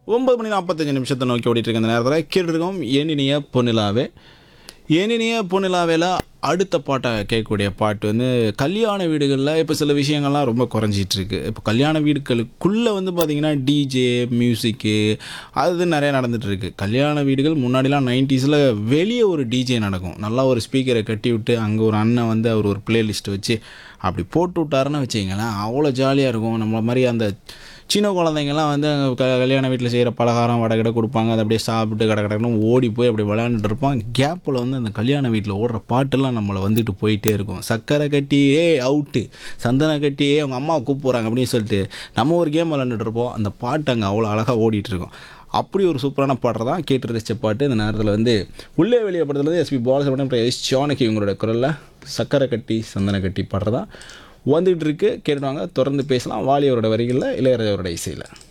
ஒன்பது மணி நாற்பத்தஞ்சு நிமிஷத்தை நோக்கி ஓடிட்டு இருக்க இந்த நேரத்தில் கேட்டுருக்கோம் ஏனினிய பொன்னிலாவே ஏனினிய பொன்னிலாவேல அடுத்த பாட்டை கேட்கக்கூடிய பாட்டு வந்து கல்யாண வீடுகளில் இப்போ சில விஷயங்கள்லாம் ரொம்ப குறைஞ்சிட்டு இருக்கு இப்போ கல்யாண வீடுகளுக்குள்ளே வந்து பார்த்திங்கன்னா டிஜே மியூசிக்கு அது நிறைய நடந்துட்டு இருக்கு கல்யாண வீடுகள் முன்னாடிலாம் நைன்டிஸில் வெளியே ஒரு டிஜே நடக்கும் நல்லா ஒரு ஸ்பீக்கரை கட்டி விட்டு அங்கே ஒரு அண்ணன் வந்து அவர் ஒரு பிளேலிஸ்ட் வச்சு அப்படி போட்டு விட்டாருன்னு வச்சிங்களேன் அவ்வளோ ஜாலியாக இருக்கும் நம்மள மாதிரி அந்த சின்ன குழந்தைங்கலாம் வந்து அங்க க கல்யாண வீட்டில் செய்கிற பலகாரம் வடை கடை கொடுப்பாங்க அதை அப்படியே சாப்பிட்டு கடை கடன்னு ஓடி போய் அப்படி விளையாண்டுட்டு இருப்பான் கேப்பில் வந்து அந்த கல்யாண வீட்டில் ஓடுற பாட்டெல்லாம் நம்மளை வந்துட்டு போயிட்டே இருக்கும் சக்கரை கட்டி ஏ அவுட்டு சந்தன கட்டி ஏ அவங்க அம்மா கூப்பிட்றாங்க அப்படின்னு சொல்லிட்டு நம்ம ஒரு கேம் விளாண்டுட்டு இருப்போம் அந்த பாட்டு அங்கே அவ்வளோ அழகாக ஓடிட்டு இருக்கும் அப்படி ஒரு சூப்பரான பாட்டு தான் கேட்டு ரசித்த பாட்டு இந்த நேரத்தில் வந்து உள்ளே வெளியே படத்துலேருந்து எஸ்பி பாலசுப்ரமணியம் எஸ் ஜானகி இவங்களோட குரலில் சக்கரை கட்டி சந்தன கட்டி பாடுறதா வந்துகிட்டு இருக்கு கேட்டுவாங்க தொடர்ந்து பேசலாம் வாலியவரோட வரிகளில் இளையராஜாவோட இசையில்